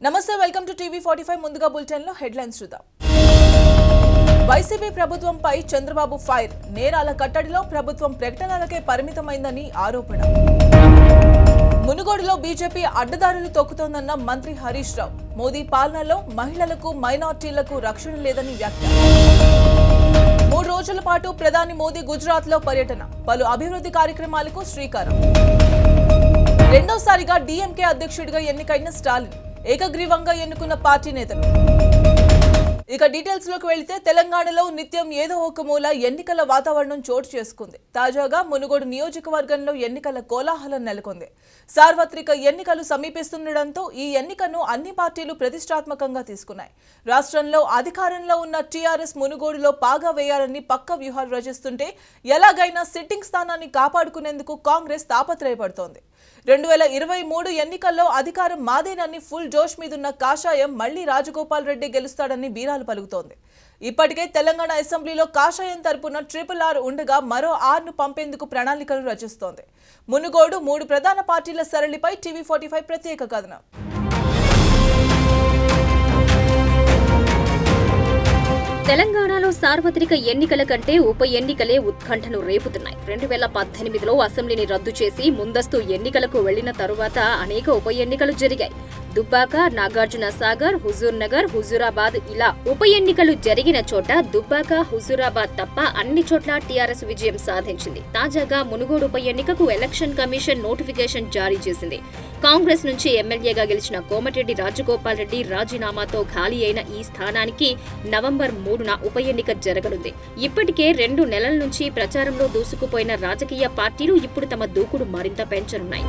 నమస్తే welcome to TV forty five ముందుగా bulletin లో హెడ్లైన్స్ చూద్దాం వైసీపీ ప్రభుత్వంపై చంద్రబాబు ఫైర్ నేరాల కట్టడిలో ప్రభుత్వం ప్రకటనలకే పరిమితమైందని ఆరోపణ మునుగోడులో బీజేపీ అడ్డదారులు తొక్కుతోందన్న మంత్రి హరీష్ రావు మోదీ పాలనలో మహిళలకు మైనార్టీలకు రక్షణ లేదని వ్యాఖ్య మూడు రోజుల పాటు ప్రధాని మోదీ గుజరాత్ లో పర్యటన పలు అభివృద్ధి కార్యక్రమాలకు శ్రీకారం రెండోసారిగా డీఎంకే అధ్యక్షుడిగా ఎన్నికైన స్టాలిన్ ఏకగ్రీవంగా ఎన్నుకున్న పార్టీ నేతలు ఇక డీటెయిల్స్ లోకి వెళితే తెలంగాణలో నిత్యం ఏదో ఒక మూల ఎన్నికల వాతావరణం చోటు చేసుకుంది తాజాగా మునుగోడు నియోజకవర్గంలో ఎన్నికల కోలాహలం నెలకొంది సార్వత్రిక ఎన్నికలు సమీపిస్తుండటంతో ఈ ఎన్నికను అన్ని పార్టీలు ప్రతిష్టాత్మకంగా తీసుకున్నాయి రాష్ట్రంలో అధికారంలో ఉన్న టీఆర్ఎస్ మునుగోడులో పాగా వేయాలని పక్క వ్యూహాలు రచిస్తుంటే ఎలాగైనా సిట్టింగ్ స్థానాన్ని కాపాడుకునేందుకు కాంగ్రెస్ తాపత్రయపడుతోంది రెండు వేల ఇరవై మూడు ఎన్నికల్లో అధికారం మాదేనని ఫుల్ జోష్ మీదున్న కాషాయం మళ్లీ రాజగోపాల్ రెడ్డి గెలుస్తాడని బీరాలు పలుకుతోంది ఇప్పటికే తెలంగాణ అసెంబ్లీలో కాషాయం తరపున ట్రిపుల్ ఆర్ ఉండగా మరో ఆర్ను పంపేందుకు ప్రణాళికలు రచిస్తోంది మునుగోడు మూడు ప్రధాన పార్టీల సరళిపై టీవీ ఫార్టీ ఫైవ్ ప్రత్యేక కథనం తెలంగాణలో సార్వత్రిక ఎన్నికల కంటే ఉప ఎన్నికలే ఉత్కంఠను రేపుతున్నాయి రెండు వేల పద్దెనిమిదిలో అసెంబ్లీని రద్దు చేసి ముందస్తు ఎన్నికలకు వెళ్లిన తరువాత అనేక ఉప ఎన్నికలు జరిగాయి దుబ్బాక నాగార్జున సాగర్ హుజూర్ నగర్ హుజూరాబాద్ ఇలా ఉప ఎన్నికలు జరిగిన చోట దుబ్బాక హుజూరాబాద్ తప్ప అన్ని చోట్ల టీఆర్ఎస్ విజయం సాధించింది తాజాగా మునుగోడు ఉప ఎన్నికకు ఎలక్షన్ కమిషన్ నోటిఫికేషన్ జారీ చేసింది కాంగ్రెస్ నుంచి ఎమ్మెల్యేగా గెలిచిన కోమటిరెడ్డి రాజగోపాల్ రెడ్డి రాజీనామాతో ఖాళీ అయిన ఈ స్థానానికి నవంబర్ మూడున ఉప ఎన్నిక జరగనుంది ఇప్పటికే రెండు నెలల నుంచి ప్రచారంలో దూసుకుపోయిన రాజకీయ పార్టీలు ఇప్పుడు తమ దూకుడు మరింత పెంచనున్నాయి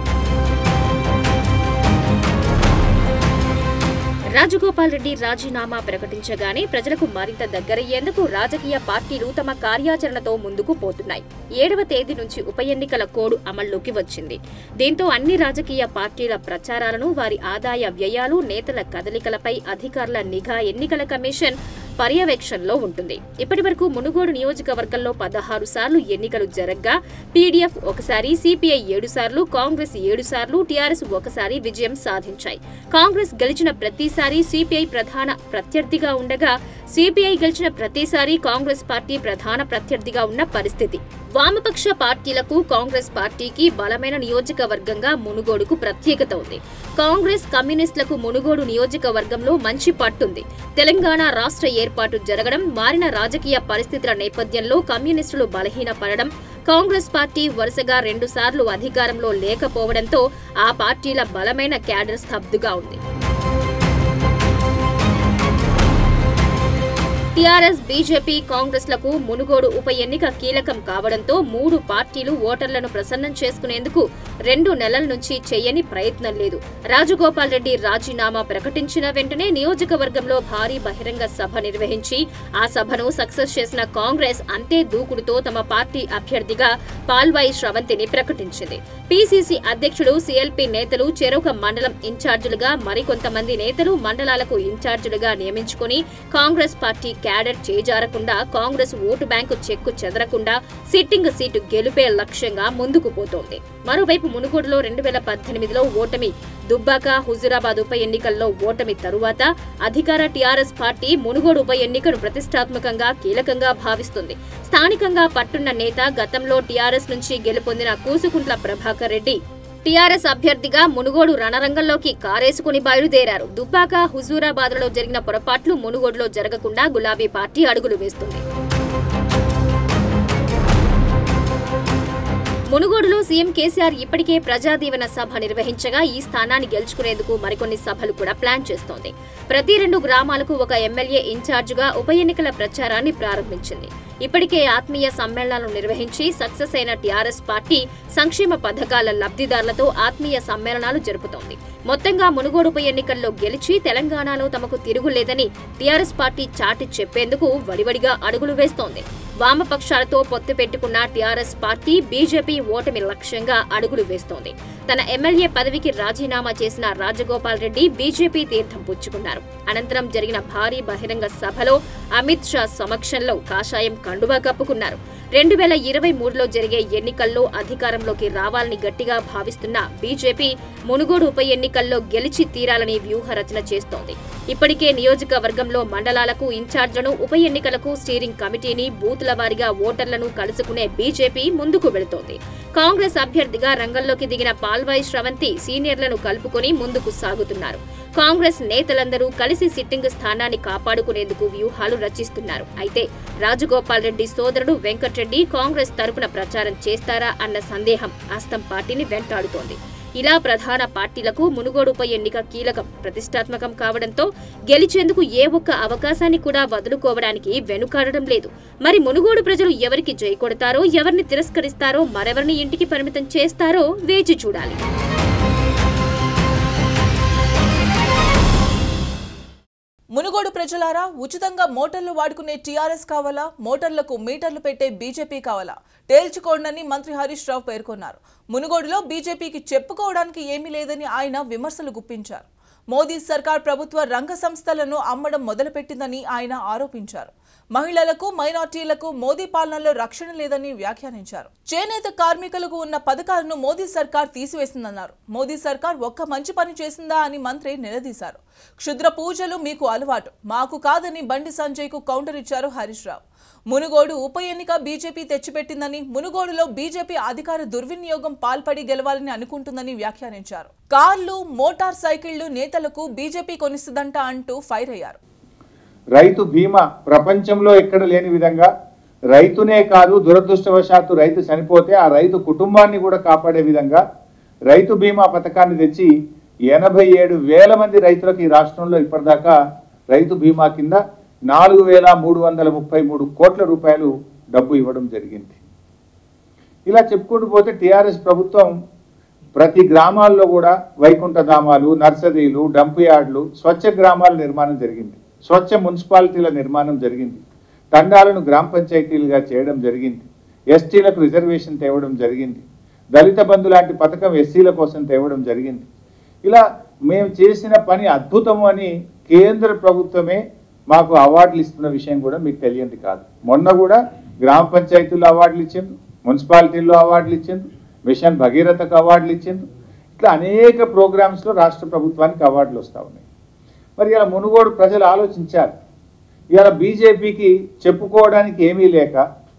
రాజగోపాల్ రెడ్డి రాజీనామా ప్రకటించగానే ప్రజలకు మరింత దగ్గరయ్యేందుకు రాజకీయ పార్టీలు తమ కార్యాచరణతో ముందుకు పోతున్నాయి ఏడవ తేదీ నుంచి ఉప ఎన్నికల కోడ్ అమల్లోకి వచ్చింది దీంతో అన్ని రాజకీయ పార్టీల ప్రచారాలను వారి ఆదాయ వ్యయాలు నేతల కదలికలపై అధికారుల నిఘా ఎన్నికల కమిషన్ పర్యవేక్షణలో ఉంటుంది ఇప్పటి వరకు మునుగోడు నియోజకవర్గంలో పదహారు సార్లు ఎన్నికలు జరగ్గా పీడీఎఫ్ ఒకసారి సిపిఐ ఏడు సార్లు కాంగ్రెస్ ఏడు సార్లు టీఆర్ఎస్ ఒకసారి విజయం సాధించాయి కాంగ్రెస్ గెలిచిన ప్రతిసారి సిపిఐ ప్రధాన ప్రత్యర్థిగా ఉండగా సిపిఐ గెలిచిన ప్రతిసారి కాంగ్రెస్ పార్టీ ప్రధాన ప్రత్యర్థిగా ఉన్న పరిస్థితి వామపక్ష పార్టీలకు కాంగ్రెస్ పార్టీకి బలమైన నియోజకవర్గంగా మునుగోడుకు ప్రత్యేకత ఉంది కాంగ్రెస్ కమ్యూనిస్టులకు మునుగోడు నియోజకవర్గంలో మంచి పట్టుంది తెలంగాణ రాష్ట్ర ఏర్పాటు జరగడం మారిన రాజకీయ పరిస్థితుల నేపథ్యంలో కమ్యూనిస్టులు బలహీనపడడం కాంగ్రెస్ పార్టీ వరుసగా రెండుసార్లు అధికారంలో లేకపోవడంతో ఆ పార్టీల బలమైన క్యాడర్ స్తబ్దుగా ఉంది టీఆర్ఎస్ బీజేపీ కాంగ్రెస్లకు మునుగోడు ఉప ఎన్నిక కీలకం కావడంతో మూడు పార్టీలు ఓటర్లను ప్రసన్నం చేసుకునేందుకు రెండు నెలల నుంచి చేయని ప్రయత్నం లేదు రాజగోపాల్ రెడ్డి రాజీనామా ప్రకటించిన వెంటనే నియోజకవర్గంలో భారీ బహిరంగ సభ నిర్వహించి ఆ సభను సక్సెస్ చేసిన కాంగ్రెస్ అంతే దూకుడుతో తమ పార్టీ అభ్యర్థిగా పాల్వాయి శ్రవంతిని ప్రకటించింది పీసీసీ అధ్యక్షుడు సీఎల్పీ నేతలు చెరొక మండలం ఇన్ఛార్జీలుగా మరికొంతమంది నేతలు మండలాలకు ఇన్ఛార్జీలుగా నియమించుకుని కాంగ్రెస్ పార్టీ క్యాడర్ చేజారకుండా కాంగ్రెస్ ఓటు బ్యాంకు చెక్కు చెదరకుండా సిట్టింగ్ సీటు గెలుపే లక్ష్యంగా ముందుకు పోతోంది మరోవైపు మునుగోడులో రెండు వేల పద్దెనిమిదిలో ఓటమి దుబ్బాక హుజురాబాద్ ఉప ఎన్నికల్లో ఓటమి తరువాత అధికార టీఆర్ఎస్ పార్టీ మునుగోడు ఉప ఎన్నికను ప్రతిష్టాత్మకంగా కీలకంగా భావిస్తుంది స్థానికంగా పట్టున్న నేత గతంలో టీఆర్ఎస్ నుంచి గెలుపొందిన కూసుకుంట్ల ప్రభాకర్ రెడ్డి టీఆర్ఎస్ అభ్యర్థిగా మునుగోడు రణరంగంలోకి కారేసుకుని బయలుదేరారు దుబ్బాక హుజూరాబాద్లో జరిగిన పొరపాట్లు మునుగోడులో జరగకుండా గులాబీ పార్టీ అడుగులు వేస్తుంది మునుగోడులో సీఎం కేసీఆర్ ఇప్పటికే ప్రజాదీవన సభ నిర్వహించగా ఈ స్థానాన్ని గెలుచుకునేందుకు మరికొన్ని సభలు కూడా ప్లాన్ చేస్తోంది ప్రతి రెండు గ్రామాలకు ఒక ఎమ్మెల్యే ఇన్ఛార్జిగా ఉప ఎన్నికల ప్రచారాన్ని ప్రారంభించింది ఇప్పటికే ఆత్మీయ సమ్మేళనాలు నిర్వహించి సక్సెస్ అయిన టీఆర్ఎస్ పార్టీ సంక్షేమ పథకాల లబ్ధిదారులతో ఆత్మీయ సమ్మేళనాలు జరుపుతోంది మొత్తంగా మునుగోడు ఉప ఎన్నికల్లో గెలిచి తెలంగాణలో తమకు తిరుగులేదని టీఆర్ఎస్ పార్టీ చాటి చెప్పేందుకు వడివడిగా అడుగులు వేస్తోంది వామపక్షాలతో పొత్తు పెట్టుకున్న టీఆర్ఎస్ పార్టీ బీజేపీ ఓటమి లక్ష్యంగా అడుగులు వేస్తోంది తన ఎమ్మెల్యే పదవికి రాజీనామా చేసిన రాజగోపాల్ రెడ్డి బీజేపీ తీర్థం పుచ్చుకున్నారు అనంతరం జరిగిన భారీ బహిరంగ సభలో అమిత్ షా సమక్షంలో కాషాయం కండువా కప్పుకున్నారు రెండు వేల ఇరవై మూడులో జరిగే ఎన్నికల్లో అధికారంలోకి రావాలని గట్టిగా భావిస్తున్న బీజేపీ మునుగోడు ఉప ఎన్నికల్లో గెలిచి తీరాలని వ్యూహ రచన చేస్తోంది ఇప్పటికే నియోజకవర్గంలో మండలాలకు ఇన్ఛార్జ్లను ఉప ఎన్నికలకు స్టీరింగ్ కమిటీని బూతుల వారీగా ఓటర్లను కలుసుకునే బీజేపీ ముందుకు వెళుతోంది కాంగ్రెస్ అభ్యర్థిగా రంగంలోకి దిగిన పాల్వాయి శ్రవంతి సీనియర్లను కలుపుకొని ముందుకు సాగుతున్నారు కాంగ్రెస్ నేతలందరూ కలిసి సిట్టింగ్ స్థానాన్ని కాపాడుకునేందుకు వ్యూహాలు రచిస్తున్నారు అయితే రాజగోపాల్ రెడ్డి సోదరుడు వెంకట్రెడ్డి కాంగ్రెస్ తరపున ప్రచారం చేస్తారా అన్న సందేహం అస్తం పార్టీని వెంటాడుతోంది ఇలా ప్రధాన పార్టీలకు మునుగోడు ఉప ఎన్నిక కీలకం ప్రతిష్టాత్మకం కావడంతో గెలిచేందుకు ఏ ఒక్క అవకాశాన్ని కూడా వదులుకోవడానికి వెనుకాడడం లేదు మరి మునుగోడు ప్రజలు ఎవరికి జై కొడతారో ఎవరిని తిరస్కరిస్తారో మరెవరిని ఇంటికి పరిమితం చేస్తారో వేచి చూడాలి మునుగోడు ప్రజలారా ఉచితంగా మోటార్లు వాడుకునే టీఆర్ఎస్ కావాలా మోటార్లకు మీటర్లు పెట్టే బీజేపీ కావాలా తేల్చుకోండని మంత్రి హరీష్ రావు పేర్కొన్నారు మునుగోడులో బీజేపీకి చెప్పుకోవడానికి ఏమీ లేదని ఆయన విమర్శలు గుప్పించారు మోదీ సర్కార్ ప్రభుత్వ రంగ సంస్థలను అమ్మడం మొదలుపెట్టిందని ఆయన ఆరోపించారు మహిళలకు మైనార్టీలకు మోదీ పాలనలో రక్షణ లేదని వ్యాఖ్యానించారు చేనేత కార్మికులకు ఉన్న పథకాలను మోదీ సర్కార్ తీసివేసిందన్నారు మోదీ సర్కార్ ఒక్క మంచి పని చేసిందా అని మంత్రి నిలదీశారు క్షుద్ర పూజలు మీకు అలవాటు మాకు కాదని బండి సంజయ్కు కౌంటర్ ఇచ్చారు హరీష్ రావు మునుగోడు ఉప ఎన్నిక బీజేపీ తెచ్చిపెట్టిందని మునుగోడులో బీజేపీ అధికార దుర్వినియోగం పాల్పడి గెలవాలని అనుకుంటుందని వ్యాఖ్యానించారు కార్లు మోటార్ సైకిళ్లు నేతలకు బీజేపీ కొనిస్తుందంట అంటూ ఫైర్ అయ్యారు రైతు బీమా ప్రపంచంలో ఎక్కడ లేని విధంగా రైతునే కాదు దురదృష్టవశాత్తు రైతు చనిపోతే ఆ రైతు కుటుంబాన్ని కూడా కాపాడే విధంగా రైతు బీమా పథకాన్ని తెచ్చి ఎనభై ఏడు వేల మంది రైతులకు ఈ రాష్ట్రంలో ఇప్పటిదాకా రైతు బీమా కింద నాలుగు వేల మూడు వందల ముప్పై మూడు కోట్ల రూపాయలు డబ్బు ఇవ్వడం జరిగింది ఇలా చెప్పుకుంటూ పోతే టీఆర్ఎస్ ప్రభుత్వం ప్రతి గ్రామాల్లో కూడా వైకుంఠ ధామాలు నర్సరీలు డంప్ యార్డులు స్వచ్ఛ గ్రామాల నిర్మాణం జరిగింది స్వచ్ఛ మున్సిపాలిటీల నిర్మాణం జరిగింది తండాలను గ్రామ పంచాయతీలుగా చేయడం జరిగింది ఎస్టీలకు రిజర్వేషన్ తేవడం జరిగింది దళిత బంధు లాంటి పథకం ఎస్సీల కోసం తేవడం జరిగింది ఇలా మేము చేసిన పని అద్భుతము అని కేంద్ర ప్రభుత్వమే మాకు అవార్డులు ఇస్తున్న విషయం కూడా మీకు తెలియంది కాదు మొన్న కూడా గ్రామ పంచాయతీల్లో అవార్డులు ఇచ్చిండ్రు మున్సిపాలిటీల్లో అవార్డులు ఇచ్చిండ్రు మిషన్ భగీరథకు అవార్డులు ఇచ్చిండ్రు ఇట్లా అనేక ప్రోగ్రామ్స్లో రాష్ట్ర ప్రభుత్వానికి అవార్డులు వస్తూ ఉన్నాయి మరి ఇలా మునుగోడు ప్రజలు ఆలోచించారు ఇవాళ బీజేపీకి చెప్పుకోవడానికి ఏమీ లేక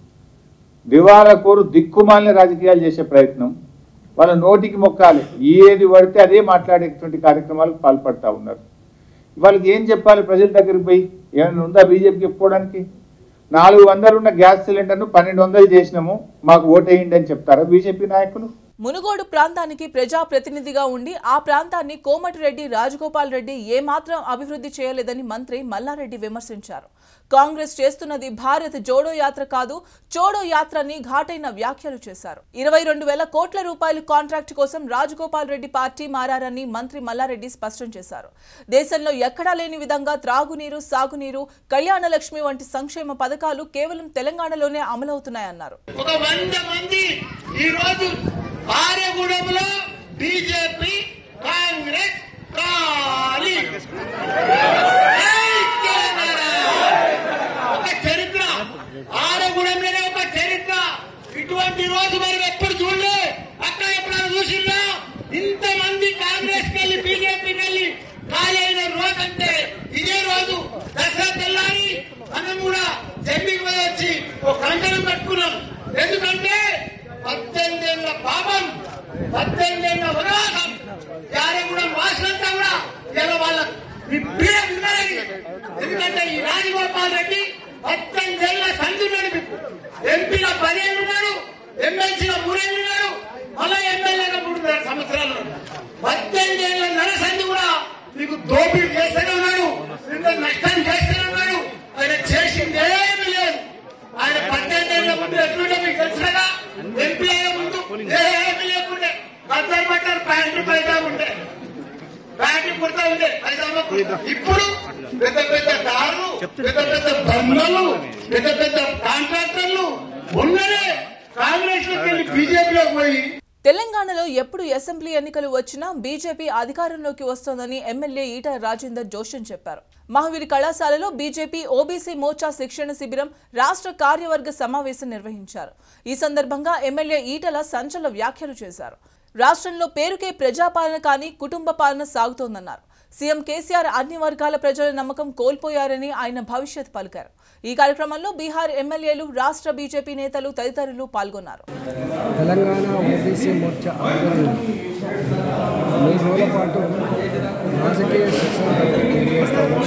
దివాలా కోరు దిక్కుమాలిన రాజకీయాలు చేసే ప్రయత్నం వాళ్ళ నోటికి మొక్కాలి ఏది పడితే అదే మాట్లాడేటువంటి కార్యక్రమాలకు పాల్పడతా ఉన్నారు వాళ్ళకి ఏం చెప్పాలి ప్రజల దగ్గరికి పోయి ఏమైనా ఉందా బీజేపీ చెప్పుకోవడానికి నాలుగు వందలు ఉన్న గ్యాస్ సిలిండర్ను పన్నెండు వందలు చేసినాము మాకు ఓటేయండి అని చెప్తారా బీజేపీ నాయకులు మునుగోడు ప్రాంతానికి ప్రజా ప్రతినిధిగా ఉండి ఆ ప్రాంతాన్ని కోమటిరెడ్డి రాజగోపాల్ రెడ్డి ఏమాత్రం అభివృద్ధి చేయలేదని మంత్రి మల్లారెడ్డి విమర్శించారు కాంగ్రెస్ చేస్తున్నది భారత్ జోడో యాత్ర కాదు చోడో యాత్రని ఘాటైన వ్యాఖ్యలు చేశారు ఇరవై రెండు వేల కోట్ల రూపాయల కాంట్రాక్ట్ కోసం రాజగోపాల్ రెడ్డి పార్టీ మారని మంత్రి మల్లారెడ్డి స్పష్టం చేశారు దేశంలో ఎక్కడా లేని విధంగా త్రాగునీరు సాగునీరు కళ్యాణ లక్ష్మి వంటి సంక్షేమ పథకాలు కేవలం తెలంగాణలోనే అమలవుతున్నాయన్నారు ఒక వంద మంది ఈ రోజు ఆర్యగూడెంలో బీజేపీ కాంగ్రెస్ ఖాళీ జై తెలంగాణ! ఒక చరిత్ర ఆరగూడెంలోనే ఒక చరిత్ర ఇటువంటి రోజు మరి ఎప్పుడు చూడలే అక్కడ ఎప్పుడైనా చూసిందా ఇంతమంది కాంగ్రెస్ కెళ్ళి బీజేపీ కెళ్ళి ఖాళీ అయిన రోజు అంటే ఇదే రోజు దసరా తెల్లారి మనం కూడా జమ్మికి పోయి వచ్చి ఒక కంకణం కట్టుకున్నాం ఎందుకంటే పద్దెనిమిది ఏళ్ళ పాపం పద్దెనిమిది ఏళ్ళ వనవాసం యారగూడెం వాసులంతా కూడా ఇలా వాళ్ళ విప్రే ఉన్నారని ఎందుకంటే ఈ రాజగోపాల్ రెడ్డి పద్దెనిమిది ఏళ్ళ సందున్నాడు మీకు ఎంపీగా పదేళ్ళు ఉన్నాడు ఎమ్మెల్సీగా మూడేళ్ళు ఉన్నాడు మళ్ళా ఎమ్మెల్యేగా మూడున్నర సంవత్సరాలు పద్దెనిమిది ఏళ్ళ నరసంది కూడా మీకు దోపిడీ చేస్తూనే ఉన్నాడు నిన్న నష్టం చేస్తూనే ఉన్నాడు ఆయన చేసింది ఏమీ లేదు ఆయన పద్దెనిమిది ఏళ్ళ ముందు ఎట్లుంటే మీకు తెలుసు కదా ఎంపీ అయ్యే ముందు ఏమీ లేకుండే బట్టలు బట్టలు ప్యాంట్లు పైగా ఉండే బ్యాంకు కుడతా ఉండే పైజామా కుడతా. ఇప్పుడు పెద్ద పెద్ద కార్లు పెద్ద పెద్ద బండ్లు పెద్ద పెద్ద కాంట్రాక్టర్లు ఉన్నదే కాంగ్రెస్ లోకి వెళ్ళి బీజేపీలోకి పోయి తెలంగాణలో ఎప్పుడు అసెంబ్లీ ఎన్నికలు వచ్చినా బీజేపీ అధికారంలోకి వస్తోందని ఎమ్మెల్యే ఈట రాజేందర్ జోషన్ చెప్పారు మహావీరి కళాశాలలో బీజేపీ ఓబీసీ మోర్చా శిక్షణ శిబిరం రాష్ట్ర కార్యవర్గ సమావేశం నిర్వహించారు ఈ సందర్భంగా ఎమ్మెల్యే ఈటల సంచలన వ్యాఖ్యలు చేశారు రాష్ట్రంలో పేరుకే ప్రజాపాలన కానీ కుటుంబ పాలన సాగుతోందన్నారు సీఎం కేసీఆర్ అన్ని వర్గాల ప్రజల నమ్మకం కోల్పోయారని ఆయన భవిష్యత్ పలికారు ఈ కార్యక్రమంలో బీహార్ ఎమ్మెల్యేలు రాష్ట్ర బీజేపీ నేతలు తదితరులు పాల్గొన్నారు తెలంగాణ ఓబీసీ మోర్చా ఆధ్వర్యంలో మూడు రోజుల పాటు రాజకీయ శిక్షణ తరగతి నిర్వహిస్తాము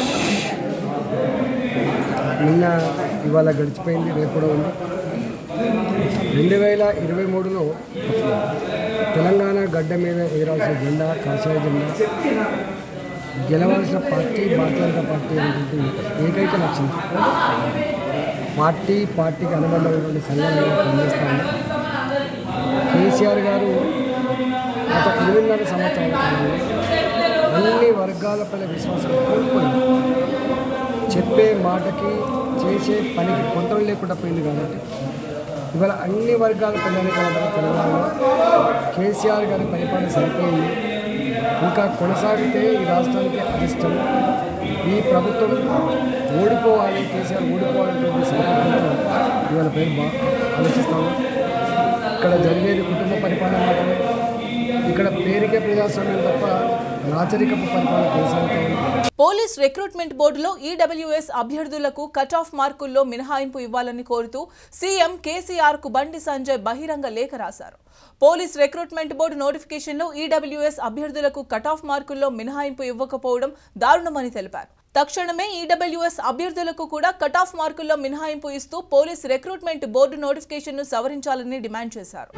నిన్న ఇవాళ గడిచిపోయింది రేపు కూడా ఉంది రెండు వేల ఇరవై మూడులో తెలంగాణ గడ్డ మీద ఎగరాల్సిన జెండా కాషాయ జెండా గెలవాల్సిన పార్టీ భారతీయ జనతా పార్టీ అనేటువంటి ఏకైక లక్ష్యం పార్టీ పార్టీకి అనుబంధమైనటువంటి సంఘాలుగా పనిచేస్తాము కేసీఆర్ గారు గత ఎనిమిదిన్నర సంవత్సరాల కాలంలో అన్ని వర్గాల పైన విశ్వాసం కోల్పోయి చెప్పే మాటకి చేసే పనికి పొంతలు లేకుండా పోయింది కాబట్టి ఇవాళ అన్ని వర్గాల ప్రజానికాల తెలంగాణలో కేసీఆర్ గారి పరిపాలన సరిపోయింది ఇంకా కొనసాగితే ఈ రాష్ట్రానికి అరిష్టం ఈ ప్రభుత్వం ఓడిపోవాలి కేసీఆర్ ఓడిపోవాలనేటువంటి సంకల్పంతో ఇవాళ పేరు బా ఆలోచిస్తాము ఇక్కడ జరిగేది కుటుంబ పరిపాలన మాత్రమే ఇక్కడ పేరుకే ప్రజాస్వామ్యం తప్ప నాచరికపు పరిపాలన కొనసాగుతూ ఉంది పోలీస్ రిక్రూట్మెంట్ బోర్డులో ఈడబ్ల్యూఎస్ అభ్యర్థులకు కట్ ఆఫ్ మార్కుల్లో మినహాయింపు ఇవ్వాలని కోరుతూ సీఎం కేసీఆర్ కు బండి సంజయ్ బహిరంగ లేఖ రాశారు పోలీస్ రిక్రూట్మెంట్ బోర్డు నోటిఫికేషన్లో ఈడబ్ల్యూఎస్ అభ్యర్థులకు కట్ ఆఫ్ మార్కుల్లో మినహాయింపు ఇవ్వకపోవడం దారుణమని తెలిపారు తక్షణమే ఈడబ్ల్యూఎస్ అభ్యర్థులకు కూడా కట్ ఆఫ్ మార్కుల్లో మినహాయింపు ఇస్తూ పోలీస్ రిక్రూట్మెంట్ బోర్డు నోటిఫికేషన్ను సవరించాలని డిమాండ్ చేశారు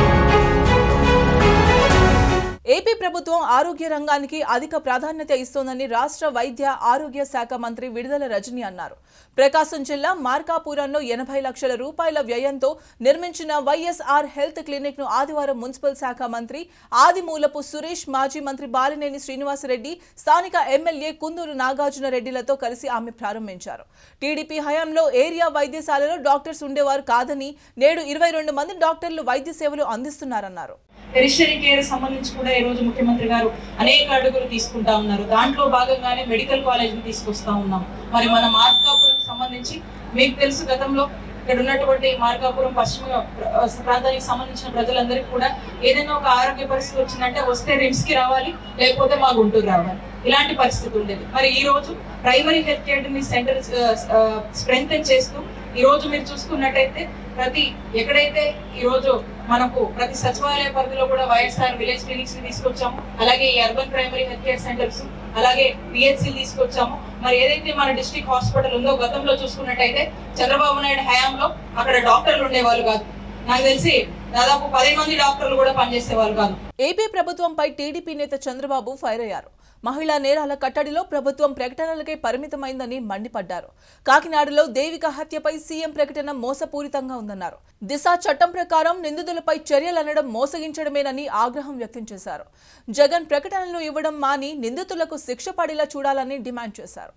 ఏపీ ప్రభుత్వం ఆరోగ్య రంగానికి అధిక ప్రాధాన్యత ఇస్తోందని రాష్ట్ర వైద్య ఆరోగ్య శాఖ మంత్రి విడుదల రజని అన్నారు ప్రకాశం జిల్లా మార్కాపురంలో ఎనభై లక్షల రూపాయల వ్యయంతో నిర్మించిన వైఎస్ఆర్ హెల్త్ క్లినిక్ ను ఆదివారం మున్సిపల్ శాఖ మంత్రి ఆదిమూలపు సురేష్ మాజీ మంత్రి బాలినేని శ్రీనివాసరెడ్డి స్థానిక ఎమ్మెల్యే కుందూరు నాగార్జున రెడ్డిలతో కలిసి ఆమె ప్రారంభించారు టీడీపీ హయాంలో ఏరియా వైద్యశాలలో డాక్టర్స్ ఉండేవారు కాదని నేడు ఇరవై రెండు మంది డాక్టర్లు వైద్య సేవలు అందిస్తున్నారన్నారు టెరిషరీ కేర్ సంబంధించి కూడా ఈ రోజు ముఖ్యమంత్రి గారు అనేక అడుగులు తీసుకుంటా ఉన్నారు దాంట్లో భాగంగానే మెడికల్ కాలేజ్ ని తీసుకొస్తా ఉన్నాం మరి మన మార్కాపురం సంబంధించి మీకు తెలుసు గతంలో ఇక్కడ ఉన్నటువంటి మార్కాపురం పశ్చిమ ప్ర- ప్రాంతానికి సంబంధించిన ప్రజలందరికీ కూడా ఏదైనా ఒక ఆరోగ్య పరిస్థితి వచ్చిందంటే వస్తే రిమ్స్ కి రావాలి లేకపోతే మా గుంటూరు రావాలి ఇలాంటి పరిస్థితి ఉండేది మరి ఈ రోజు ప్రైమరీ హెల్త్ కేర్ ని సెంటర్ స్ట్రెంగ్ చేస్తూ ఈ రోజు మీరు చూసుకున్నట్టయితే ప్రతి ఎక్కడైతే ఈ రోజు మనకు ప్రతి సచివాలయ పరిధిలో కూడా వైఎస్ఆర్ విలేజ్ క్లినిక్స్ ని తీసుకొచ్చాము అలాగే ఈ urban primary health care centres అలాగే పిహెచ్సి తీసుకొచ్చాము మరి ఏదైతే మన డిస్ట్రిక్ట్ హాస్పిటల్ ఉందో గతంలో చూసుకున్నట్టయితే చంద్రబాబు నాయుడు హయాంలో అక్కడ డాక్టర్లు ఉండేవాళ్ళు కాదు నాకు తెలిసి దాదాపు పది మంది డాక్టర్లు కూడా పనిచేసే వాళ్ళు కాదు ఏపీ ప్రభుత్వంపై టీడీపీ నేత చంద్రబాబు ఫైర్ అయ్యారు మహిళా నేరాల కట్టడిలో ప్రభుత్వం ప్రకటనలకే పరిమితమైందని మండిపడ్డారు కాకినాడలో దేవిక హత్యపై సీఎం ప్రకటన మోసపూరితంగా ఉందన్నారు దిశ చట్టం ప్రకారం నిందితులపై చర్యలనడం మోసగించడమేనని ఆగ్రహం వ్యక్తం చేశారు జగన్ ప్రకటనలు ఇవ్వడం మాని నిందితులకు శిక్ష పడేలా చూడాలని డిమాండ్ చేశారు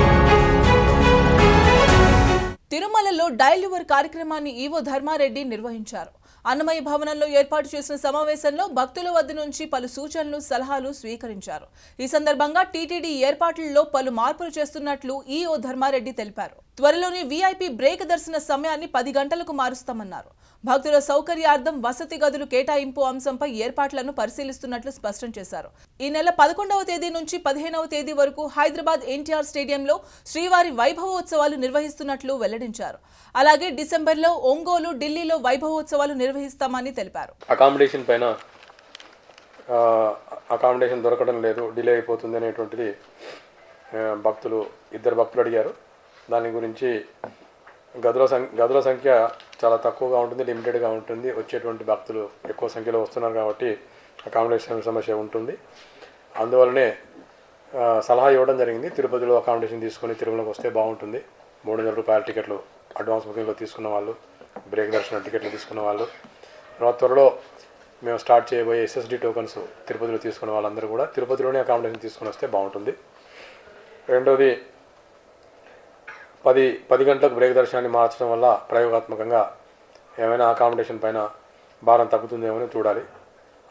తిరుమలలో డైల్ యువర్ కార్యక్రమాన్ని ఈవో ధర్మారెడ్డి నిర్వహించారు అన్నమయ్య భవనంలో ఏర్పాటు చేసిన సమావేశంలో భక్తుల వద్ద నుంచి పలు సూచనలు సలహాలు స్వీకరించారు ఈ సందర్భంగా టీటీడీ ఏర్పాట్లలో పలు మార్పులు చేస్తున్నట్లు ఈఓ ధర్మారెడ్డి తెలిపారు త్వరలోనే వీఐపీ బ్రేక్ దర్శన సమయాన్ని పది గంటలకు మారుస్తామన్నారు భక్తుల సౌకర్యార్థం వసతి గదులు కేటాయింపు అంశంపై ఏర్పాట్లను పరిశీలిస్తున్నట్లు స్పష్టం చేశారు ఈ నెల పదకొండవ తేదీ నుంచి పదిహేనవ తేదీ వరకు హైదరాబాద్ ఎన్టీఆర్ స్టేడియంలో శ్రీవారి వైభవోత్సవాలు నిర్వహిస్తున్నట్లు వెల్లడించారు అలాగే డిసెంబర్లో ఒంగోలు ఢిల్లీలో వైభవోత్సవాలు నిర్వహిస్తామని తెలిపారు అకామిడేషన్ పైన ఆ, అకామిడేషన్ దొరకడం లేదు డిలే అయిపోతుంది అనేటువంటిది ఆ, భక్తులు ఇద్దరు భక్తులు అడిగారు దాని గురించి గదుల సం గదుల సంఖ్య చాలా తక్కువగా ఉంటుంది లిమిటెడ్గా ఉంటుంది వచ్చేటువంటి భక్తులు ఎక్కువ సంఖ్యలో వస్తున్నారు కాబట్టి అకామిడేషన్ సమస్య ఉంటుంది అందువల్లనే ఆ, సలహా ఇవ్వడం జరిగింది తిరుపతిలో అకామిడేషన్ తీసుకొని తిరుమలకు వస్తే బాగుంటుంది మూడు వందల రూపాయల టికెట్లు అడ్వాన్స్ బుకింగ్లో తీసుకున్న వాళ్ళు బ్రేక్ దర్శనం టికెట్లు తీసుకున్న వాళ్ళు తర్వాత త్వరలో మేము స్టార్ట్ చేయబోయే ఎస్ఎస్డి టోకన్స్ తిరుపతిలో తీసుకున్న వాళ్ళందరూ కూడా తిరుపతిలోనే అకామిడేషన్ తీసుకొని వస్తే బాగుంటుంది రెండోది పది పది గంటలకు బ్రేక్ దర్శనాన్ని మార్చడం వల్ల ప్రయోగాత్మకంగా ఏమైనా అకామిడేషన్ పైన భారం తగ్గుతుందేమో అని చూడాలి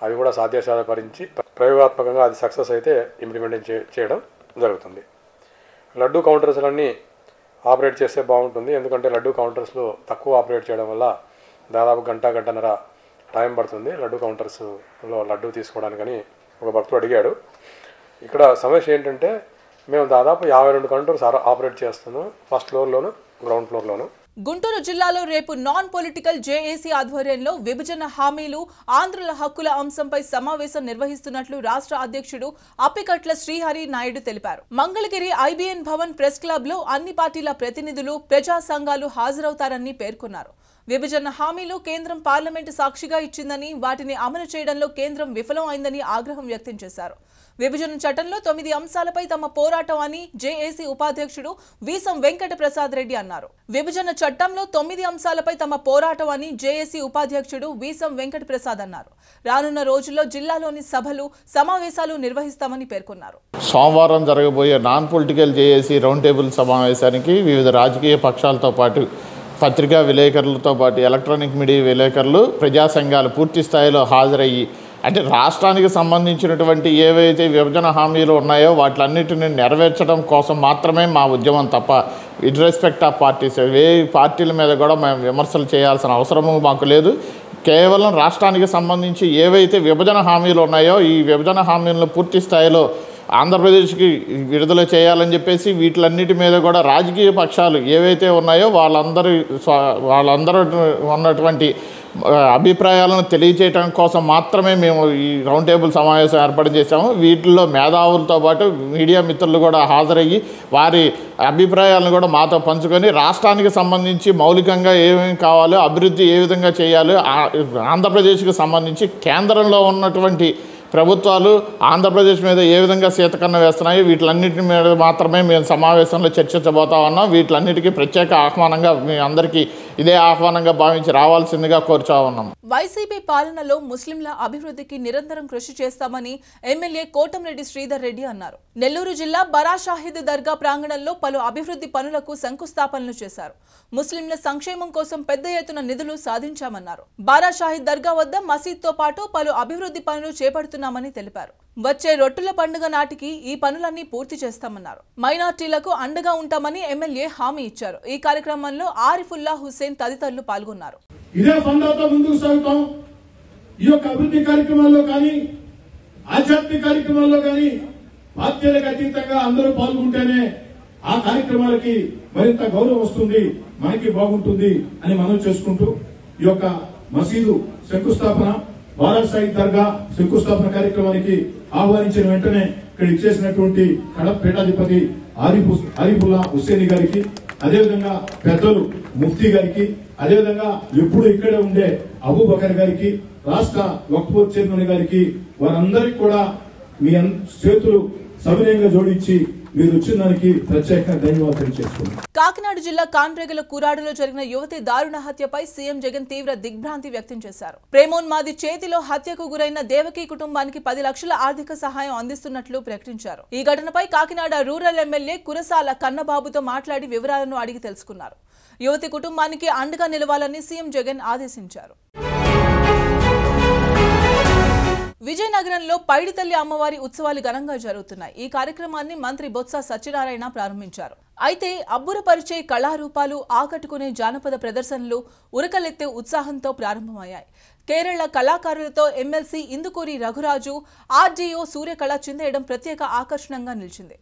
అవి కూడా సాధ్యసాధపరించి ప్రయోగాత్మకంగా అది సక్సెస్ అయితే ఇంప్లిమెంట్ చే చేయడం జరుగుతుంది లడ్డు కౌంటర్స్లన్నీ ఆపరేట్ చేస్తే బాగుంటుంది ఎందుకంటే లడ్డు కౌంటర్స్లో తక్కువ ఆపరేట్ చేయడం వల్ల దాదాపు గంట గంటన్నర టైం పడుతుంది లడ్డు కౌంటర్స్లో లడ్డు తీసుకోవడానికని ఒక భక్తుడు అడిగాడు ఇక్కడ సమస్య ఏంటంటే మేము దాదాపు యాభై రెండు కౌంటర్స్ ఆర- ఆపరేట్ చేస్తున్నాం ఫస్ట్ ఫ్లోర్లోను గ్రౌండ్ ఫ్లోర్లోను గుంటూరు జిల్లాలో రేపు నాన్ పొలిటికల్ జేఏసీ ఆధ్వర్యంలో విభజన హామీలు ఆంధ్రుల హక్కుల అంశంపై సమావేశం నిర్వహిస్తున్నట్లు రాష్ట్ర అధ్యక్షుడు అప్పికట్ల శ్రీహరి నాయుడు తెలిపారు Mangalagiri IBN Bhavan press club లో అన్ని పార్టీల ప్రతినిధులు ప్రజా సంఘాలు హాజరవుతారని పేర్కొన్నారు విభజన హామీలు కేంద్రం పార్లమెంటు సాక్షిగా ఇచ్చిందని వాటిని అమలు చేయడంలో కేంద్రం విఫలం అయిందని ఆగ్రహం వ్యక్తం చేశారు విభజన చట్టంలో తొమ్మిది అంశాలపై తమ పోరాటం అని జేఏసీ ఉపాధ్యక్షుడు వీసం వెంకట ప్రసాద్ రెడ్డి అన్నారు విభజన చట్టంలో తొమ్మిది అంశాలపై తమ పోరాటం అని జేఏసీ ఉపాధ్యక్షుడు వీసం వెంకట ప్రసాద్ అన్నారు రానున్న రోజుల్లో జిల్లాలోని సభలు సమావేశాలు నిర్వహిస్తామని పేర్కొన్నారు సోమవారం జరగబోయే non political JAC round table సమావేశానికి వివిధ రాజకీయ పక్షాలతో పాటు పత్రికా విలేకరులతో పాటు ఎలక్ట్రానిక్ మీడియా విలేకరులు ప్రజా సంఘాలు పూర్తి స్థాయిలో హాజరయ్యి అంటే రాష్ట్రానికి సంబంధించినటువంటి ఏవైతే విభజన హామీలు ఉన్నాయో వాటిలన్నిటిని నెరవేర్చడం కోసం మాత్రమే మా ఉద్యమం తప్ప విత్ రెస్పెక్ట్ ఆఫ్ పార్టీస్ ఏ పార్టీల మీద కూడా మేము విమర్శలు చేయాల్సిన అవసరము మాకు లేదు కేవలం రాష్ట్రానికి సంబంధించి ఏవైతే విభజన హామీలు ఉన్నాయో ఈ విభజన హామీలను పూర్తి స్థాయిలో ఆంధ్రప్రదేశ్కి విడుదల చేయాలని చెప్పేసి వీటిలన్నిటి మీద కూడా రాజకీయ పక్షాలు ఏవైతే ఉన్నాయో వాళ్ళందరి స్వ- వాళ్ళందరూ ఉన్నటువంటి ఆ, అభిప్రాయాలను తెలియచేయడం కోసం మాత్రమే మేము ఈ రౌండ్ టేబుల్ సమావేశం ఏర్పాటు చేశాము వీటిల్లో మేధావులతో పాటు మీడియా మిత్రులు కూడా హాజరయ్యి వారి అభిప్రాయాలను కూడా మాతో పంచుకొని రాష్ట్రానికి సంబంధించి మౌలికంగా ఏమేమి కావాలో అభివృద్ధి ఏ విధంగా చేయాలో ఆ- ఆంధ్రప్రదేశ్కి సంబంధించి కేంద్రంలో ఉన్నటువంటి ప్రభుత్వాలు ఆంధ్రప్రదేశ్ మీద ఏ విధంగా శీతకన్న వేస్తున్నాయి వీటిలన్నిటి మీద మాత్రమే మేము సమావేశంలో చర్చించబోతా ఉన్నాం వీటిలన్నిటికీ ప్రత్యేక ఆహ్వానంగా మీ అందరికీ ఇదే ఆహ్వానంగా భావించి రావాల్సిందిగా కోరుచా ఉన్నాం వైసీపీ పాలనలో ముస్లింల అభివృద్ధికి నిరంతరం కృషి చేస్తామని ఎమ్మెల్యే కోటంరెడ్డి శ్రీధర్ రెడ్డి అన్నారు నెల్లూరు జిల్లా బరా షాహిద్ దర్గా ప్రాంగణంలో పలు అభివృద్ధి పనులకు శంకుస్థాపనలు చేశారు ముస్లింల సంక్షేమం కోసం పెద్ద ఎత్తున నిధులు సాధించామన్నారు బారా షాహిద్ దర్గా వద్ద మసీద్తో పాటు పలు అభివృద్ధి పనులు చేపడుతున్నామని తెలిపారు వచ్చే రొట్టెల పండుగ నాటికి ఈ పనులన్నీ పూర్తి చేస్తామన్నారు మైనార్టీలకు అండగా ఉంటామని ఎమ్మెల్యే హామీ ఇచ్చారు ఈ కార్యక్రమంలో ఆరిఫుల్లా హుస్సేన్ తదితరులు పాల్గొన్నారు ఇదే ఫండాతో ముందుకు సాగుతాం ఈ యొక్క అభివృద్ధి కార్యక్రమాల్లో కానీ ఆధ్యాత్మిక కార్యక్రమాల్లో కానీ పార్టీలకు అతీతంగా అందరూ పాల్గొంటేనే ఆ కార్యక్రమాలకి మరింత గౌరవం వస్తుంది మనకి బాగుంటుంది అని మనం చేసుకుంటూ ఈ యొక్క మసీదు శంకుస్థాపన బారాసాయి దర్గా శంకుస్థాపన కార్యక్రమానికి ఆహ్వానించిన వెంటనే ఇక్కడ ఇచ్చేసినటువంటి కడప పీఠాధిపతి ఆరిఫు ఆరిఫుల్లా హుస్సేని గారికి అదేవిధంగా పెద్దలు ముఫ్తీ గారికి అదేవిధంగా ఎప్పుడు ఇక్కడే ఉండే అబూబకర్ గారికి రాష్ట్ర వక్ఫ్ చైర్మన్ గారికి వారందరికీ కూడా మీ అన్- చేతులు సవినయంగా జోడించి మీరు వచ్చిన దానికి ప్రత్యేకంగా ధన్యవాదాలు చేసుకున్నాను కాకినాడ జిల్లా కాన్రేగల కూరాడులో జరిగిన యువతి దారుణ హత్యపై సీఎం జగన్ తీవ్ర దిగ్భ్రాంతి వ్యక్తం చేశారు ప్రేమోన్మాది చేతిలో హత్యకు గురైన దేవకి కుటుంబానికి పది లక్షల ఆర్థిక సహాయం అందిస్తున్నట్లు ప్రకటించారు ఈ ఘటనపై కాకినాడ రూరల్ ఎమ్మెల్యే కురసాల కన్నబాబుతో మాట్లాడి వివరాలను అడిగి తెలుసుకున్నారు యువతి కుటుంబానికి అండగా నిలవాలని సీఎం జగన్ ఆదేశించారు విజయనగరంలో పైడితల్లి అమ్మవారి ఉత్సవాలు ఘనంగా జరుగుతున్నాయి ఈ కార్యక్రమాన్ని మంత్రి బొత్స సత్యనారాయణ ప్రారంభించారు అయితే అబ్బురపరిచే కళారూపాలు ఆకట్టుకునే జానపద ప్రదర్శనలు ఉరకలెత్తే ఉత్సాహంతో ప్రారంభమయ్యాయి కేరళ కళాకారులతో ఎమ్మెల్సీ ఇందుకూరి రఘురాజు ఆర్డీఓ సూర్యకళ చిందేయడం ప్రత్యేక ఆకర్షణంగా నిలిచింది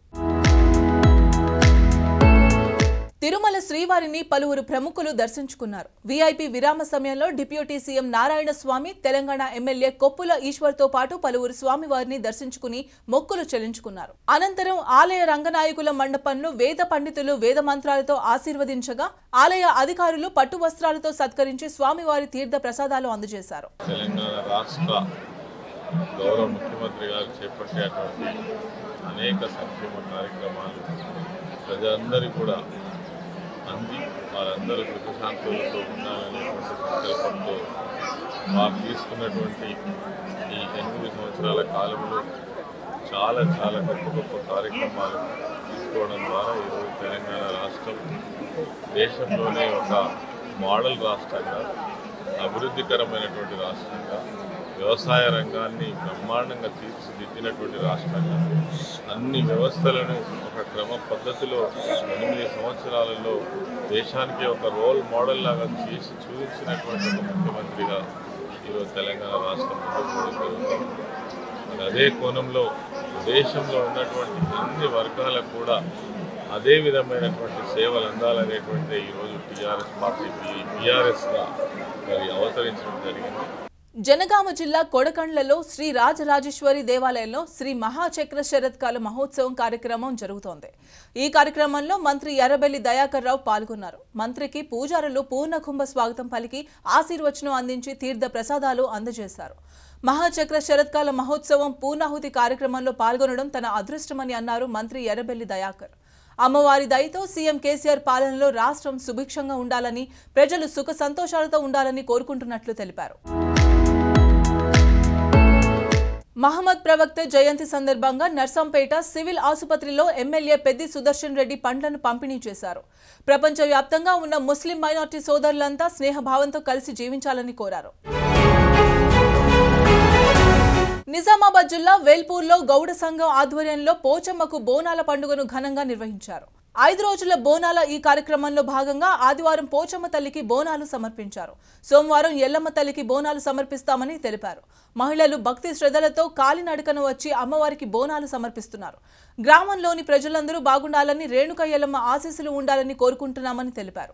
తిరుమల శ్రీవారిని పలువురు ప్రముఖులు దర్శించుకున్నారు వీఐపీ విరామ సమయంలో deputy CM Narayana Swamy Telangana MLA Koppula ఈశ్వర్తో పాటు పలువురు స్వామివారిని దర్శించుకుని మొక్కులు చెల్లించుకున్నారు అనంతరం ఆలయ రంగనాయకుల మండపంలో వేద పండితులు వేద మంత్రాలతో ఆశీర్వదించగా ఆలయ అధికారులు పట్టు వస్త్రాలతో సత్కరించి స్వామివారి తీర్థ ప్రసాదాలు అందజేశారు తెలంగాణ రాష్ట్ర గౌరవ ముఖ్యమంత్రి గారు చేపట్టేటువంటి అనేక సంక్షేమ కార్యక్రమాలు ప్రజలందరికీ కూడా అంది వారందరూ సుఖశాంతులతో ఉండాలనేటువంటి సంకల్పంతో వారు తీసుకున్నటువంటి ఈ ఎనిమిది సంవత్సరాల కాలంలో చాలా చాలా గొప్ప గొప్ప కార్యక్రమాలు తీసుకోవడం ద్వారా ఈరోజు తెలంగాణ రాష్ట్రం దేశంలోనే ఒక మోడల్ రాష్ట్రంగా అభివృద్ధికరమైనటువంటి రాష్ట్రంగా వ్యవసాయ రంగాన్ని బ్రహ్మాండంగా తీర్చిదిద్దినటువంటి రాష్ట్రంగా అన్ని వ్యవస్థలను ఒక క్రమ పద్ధతిలో ఎనిమిది సంవత్సరాలలో దేశానికి ఒక రోల్ మోడల్ లాగా చేసి చూపించినటువంటి ఒక ముఖ్యమంత్రిగా ఈరోజు తెలంగాణ రాష్ట్రం ముందుకు పోవడం జరుగుతుంది మరి అదే కోణంలో దేశంలో ఉన్నటువంటి అన్ని వర్గాలకు కూడా అదే విధమైనటువంటి సేవలు అందాలనేటువంటి ఈరోజు టీఆర్ఎస్ పార్టీ టీఆర్ఎస్గా మరి అవతరించడం జరిగింది జనగామ జిల్లా కొడకండ్లలో శ్రీ రాజరాజేశ్వరి దేవాలయంలో శ్రీ మహాచక్ర శరత్కాల మహోత్సవం కార్యక్రమం జరుగుతోంది ఈ కార్యక్రమంలో మంత్రి ఎర్రబెల్లి దయాకర్ రావు పాల్గొన్నారు మంత్రికి పూజారులు పూర్ణకుంభ స్వాగతం పలికి ఆశీర్వచనం అందించి తీర్థ ప్రసాదాలు అందజేశారు మహాచక్ర శరత్కాల మహోత్సవం పూర్ణాహుతి కార్యక్రమంలో పాల్గొనడం తన అదృష్టమని అన్నారు మంత్రి ఎర్రబెల్లి దయాకర్ అమ్మవారి దయతో సీఎం కేసీఆర్ పాలనలో రాష్ట్రం సుభిక్షంగా ఉండాలని ప్రజలు సుఖ సంతోషాలతో ఉండాలని కోరుకుంటున్నట్లు తెలిపారు మహమ్మద్ ప్రవక్త జయంతి సందర్భంగా నర్సంపేట సివిల్ ఆసుపత్రిలో ఎమ్మెల్యే పెద్ది సుదర్శన్ రెడ్డి పండ్లను పంపిణీ చేశారు ప్రపంచవ్యాప్తంగా ఉన్న ముస్లిం మైనార్టీ సోదరులంతా స్నేహభావంతో కలిసి జీవించాలని కోరారు నిజామాబాద్ జిల్లా వేల్పూర్లో గౌడ సంఘం ఆధ్వర్యంలో పోచమ్మకు బోనాల పండుగను ఘనంగా నిర్వహించారు ఐదు రోజుల బోనాల ఈ కార్యక్రమంలో భాగంగా ఆదివారం పోచమ్మ తల్లికి బోనాలు సమర్పించారు సోమవారం ఎల్లమ్మ తల్లికి బోనాలు సమర్పిస్తామని తెలిపారు మహిళలు భక్తి శ్రద్ధలతో కాలినడకన వచ్చి అమ్మవారికి బోనాలు సమర్పిస్తున్నారు గ్రామంలోని ప్రజలందరూ బాగుండాలని రేణుక ఎల్లమ్మ ఆశీస్సులు ఉండాలని కోరుకుంటున్నామని తెలిపారు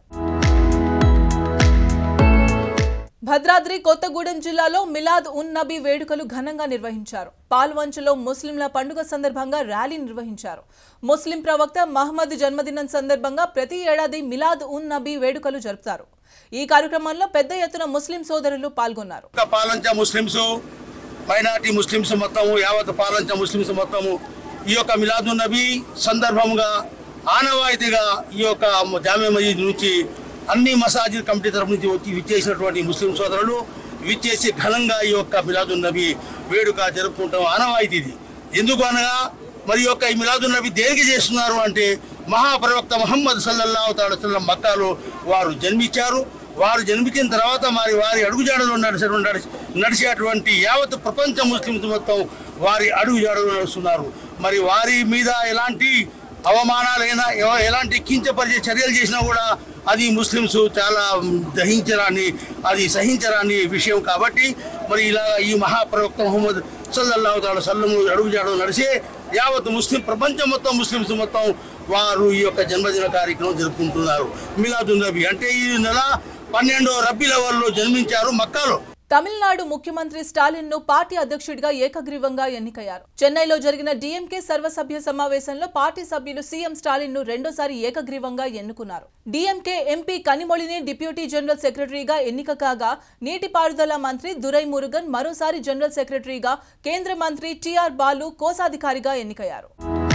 భద్రాద్రి కొత్తగూడెం జిల్లాలో మిలాద్ ఉన్ నబీ వేడుకలు ఘనంగా నిర్వహించారు పాల్వంచలో ముస్లింల పండుగ సందర్భంగా ర్యాలీ నిర్వహించారు ముస్లిం ప్రవక్త మహమ్మద్ జన్మదినం సందర్భంగా ప్రతి ఏడాది మిలాద్ ఉన్ నబీ వేడుకలు జరుపుతారు ఈ కార్యక్రమంలో పెద్ద ఎత్తున ముస్లిం సోదరులు పాల్గొన్నారు యొక్క పాలంచ ముస్లిమ్స్ మైనార్టీ ముస్లిమ్స్ మొత్తము యావత్ పాలంచ ముస్లిమ్స్ మొత్తము ఈ యొక్క మిలాదు నబీ సందర్భంగా ఆనవాయితీగా ఈ యొక్క జామే మజీద్ నుంచి అన్ని మసాజిద్ కమిటీ తరపు నుంచి వచ్చి విచ్చేసినటువంటి ముస్లిం సోదరులు విచ్చేసి ఘనంగా ఈ యొక్క మిలాదు నబీ వేడుక జరుపుకుంటాం ఆనవాయితీ ఇది ఎందుకు అనగా మరి యొక్క ఈ మిలాదు నబీ దేనికి చేస్తున్నారు అంటే మహాప్రవక్త మహమ్మద్ సల్లల్లాహు తాల మక్కాలో వారు జన్మించారు వారు జన్మించిన తర్వాత మరి వారి అడుగుజాడలో నడిచే నడిచి నడిచేటువంటి యావత్ ప్రపంచ ముస్లింస్ మొత్తం వారి అడుగుజాడలో నడుస్తున్నారు మరి వారి మీద ఎలాంటి అవమానాలైనా ఎవ- ఎలాంటి కించపరిచే చర్యలు చేసినా కూడా అది ముస్లిమ్స్ చాలా దహించరాని అది సహించరాని విషయం కాబట్టి మరి ఇలా ఈ మహాప్రవక్త ముహమ్మద్ సల్లల్లాహు తాల సల్లము అడుగుజాడలో నడిచే యావత్ ముస్లిం ప్రపంచం మొత్తం ముస్లిమ్స్ మొత్తం వారు ఈ యొక్క జన్మదిన కార్యక్రమం జరుపుకుంటున్నారు మిలాదు నబీ అంటే ఈ నెల పన్నెండో రబ్బీ లెవెల్లో జన్మించారు మక్కాలో తమిళనాడు ముఖ్యమంత్రి స్టాలిన్ ను పార్టీ అధ్యక్షుడిగా ఏకగ్రీవంగా ఎన్నికయ్యారు చెన్నైలో జరిగిన డీఎంకే సర్వసభ్య సమావేశంలో పార్టీ సభ్యులు సీఎం స్టాలిన్ ను రెండోసారి ఏకగ్రీవంగా ఎన్నుకున్నారు డీఎంకే ఎంపీ కనిమొళిని డిప్యూటీ జనరల్ సెక్రటరీగా ఎన్నిక కాగా నీటిపారుదల మంత్రి దురై మురుగన్ మరోసారి జనరల్ సెక్రటరీగా కేంద్ర మంత్రి టిఆర్ బాలు కోశాధికారిగా ఎన్నికయ్యారు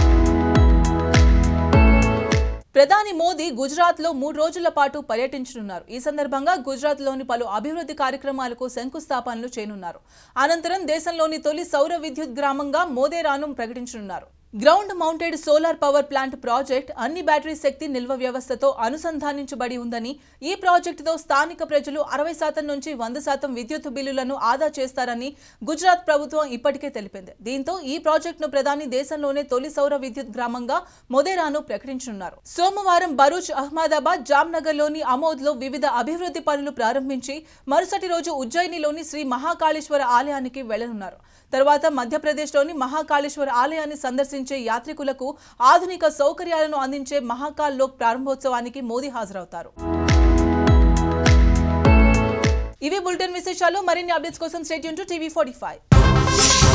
ప్రధాని మోదీ గుజరాత్ లో మూడు రోజుల పాటు పర్యటించనున్నారు ఈ సందర్భంగా గుజరాత్ లోని పలు అభివృద్ధి కార్యక్రమాలకు శంకుస్థాపనలు చేయనున్నారు అనంతరం దేశంలోని తొలి సౌర విద్యుత్ గ్రామంగా మోదేరాను ప్రకటించనున్నారు ground mounted solar power plant project అన్ని బ్యాటరీ శక్తి నిల్వ వ్యవస్థతో అనుసంధానించబడి ఉందని ఈ ప్రాజెక్టుతో స్థానిక ప్రజలు అరవై శాతం నుంచి వంద శాతం విద్యుత్ బిల్లులను ఆదా చేస్తారని గుజరాత్ ప్రభుత్వం ఇప్పటికే తెలిపింది దీంతో ఈ ప్రాజెక్టును ప్రధాని దేశంలోనే తొలి సౌర విద్యుత్ గ్రామంగా మొదేరాను ప్రకటించనున్నారు సోమవారం భరూచ్ అహ్మదాబాద్ జామ్నగర్లోని అమోద్లో వివిధ అభివృద్ధి పనులు ప్రారంభించి మరుసటి రోజు ఉజ్జయినిలోని శ్రీ మహాకాళేశ్వర ఆలయానికి వెళ్లనున్నారు తర్వాత మధ్యప్రదేశ్లోని మహాకాళేశ్వర ఆలయాన్ని సందర్శించే యాత్రికులకు ఆధునిక సౌకర్యాలను అందించే మహాకాల్ లోక్ ప్రారంభోత్సవానికి మోదీ హాజరవుతారు ఇవి బులెటిన్ విశేషాలు మరిన్ని అప్డేట్స్ కోసం స్టేట్ యూన్ టు టీవీ ఫార్టీ